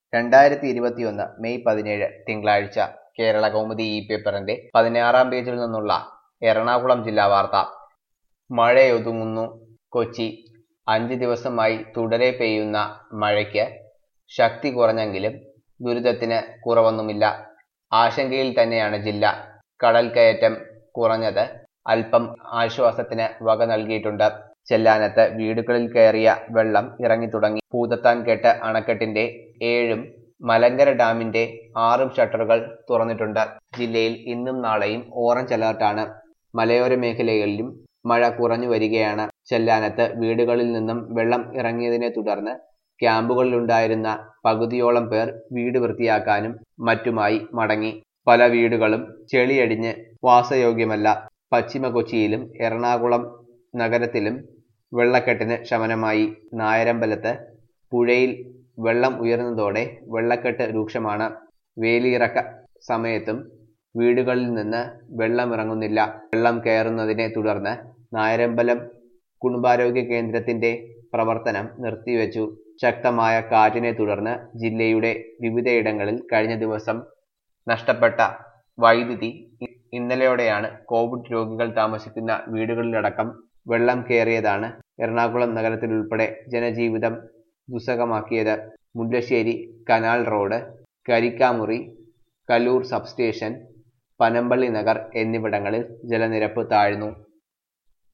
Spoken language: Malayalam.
രണ്ടായിരത്തി ഇരുപത്തിയൊന്ന് മെയ് പതിനേഴ് തിങ്കളാഴ്ച കേരള കൗമുദി ഇ പേപ്പറിന്റെ പതിനാറാം പേജിൽ നിന്നുള്ള എറണാകുളം ജില്ലാ വാർത്ത മഴയൊതുങ്ങുന്നു കൊച്ചി അഞ്ച് ദിവസമായി തുടരെ പെയ്യുന്ന മഴയ്ക്ക് ശക്തി കുറഞ്ഞെങ്കിലും ദുരിതത്തിന് കുറവൊന്നുമില്ല ആശങ്കയിൽ തന്നെയാണ് ജില്ല കടൽ കയറ്റം കുറഞ്ഞത് അല്പം ആശ്വാസത്തിന് വക നൽകിയിട്ടുണ്ട് ചെല്ലാനത്ത് വീടുകളിൽ കയറിയ വെള്ളം ഇറങ്ങിത്തുടങ്ങി പൂതത്താൻ കെട്ട് അണക്കെട്ടിന്റെ ഏഴും മലങ്കര ഡാമിന്റെ ആറും ഷട്ടറുകൾ തുറന്നിട്ടുണ്ട് ജില്ലയിൽ ഇന്നും നാളെയും ഓറഞ്ച് അലർട്ടാണ് മലയോര മേഖലകളിലും മഴ കുറഞ്ഞു വരികയാണ് ചെല്ലാനത്ത് വീടുകളിൽ നിന്നും വെള്ളം ഇറങ്ങിയതിനെ തുടർന്ന് ക്യാമ്പുകളിലുണ്ടായിരുന്ന പകുതിയോളം പേർ വീട് വൃത്തിയാക്കാനും മറ്റുമായി മടങ്ങി പല വീടുകളും ചെളിയടിഞ്ഞ് വാസയോഗ്യമല്ല പശ്ചിമ കൊച്ചിയിലും എറണാകുളം നഗരത്തിലും വെള്ളക്കെട്ടിന് ശമനമായി നായരമ്പലത്ത് പുഴയിൽ വെള്ളം ഉയർന്നതോടെ വെള്ളക്കെട്ട് രൂക്ഷമാണ് വേലിയിറക്ക സമയത്തും വീടുകളിൽ നിന്ന് വെള്ളമിറങ്ങുന്നില്ല വെള്ളം കയറുന്നതിനെ തുടർന്ന് നായരമ്പലം കുടുംബാരോഗ്യ കേന്ദ്രത്തിന്റെ പ്രവർത്തനം നിർത്തിവെച്ചു ശക്തമായ കാറ്റിനെ തുടർന്ന് ജില്ലയുടെ വിവിധയിടങ്ങളിൽ കഴിഞ്ഞ ദിവസം നഷ്ടപ്പെട്ട വൈദ്യുതി ഇ- ഇന്നലെയോടെയാണ് കോവിഡ് രോഗികൾ താമസിക്കുന്ന വീടുകളിലടക്കം വെള്ളം കയറിയതാണ് എറണാകുളം നഗരത്തിലുൾപ്പെടെ ജനജീവിതം ദുസ്സഹമാക്കിയത് Mullassery canal road Karikkamuri Kaloor substation Panampilly Nagar എന്നിവിടങ്ങളിൽ ജലനിരപ്പ് താഴ്ന്നു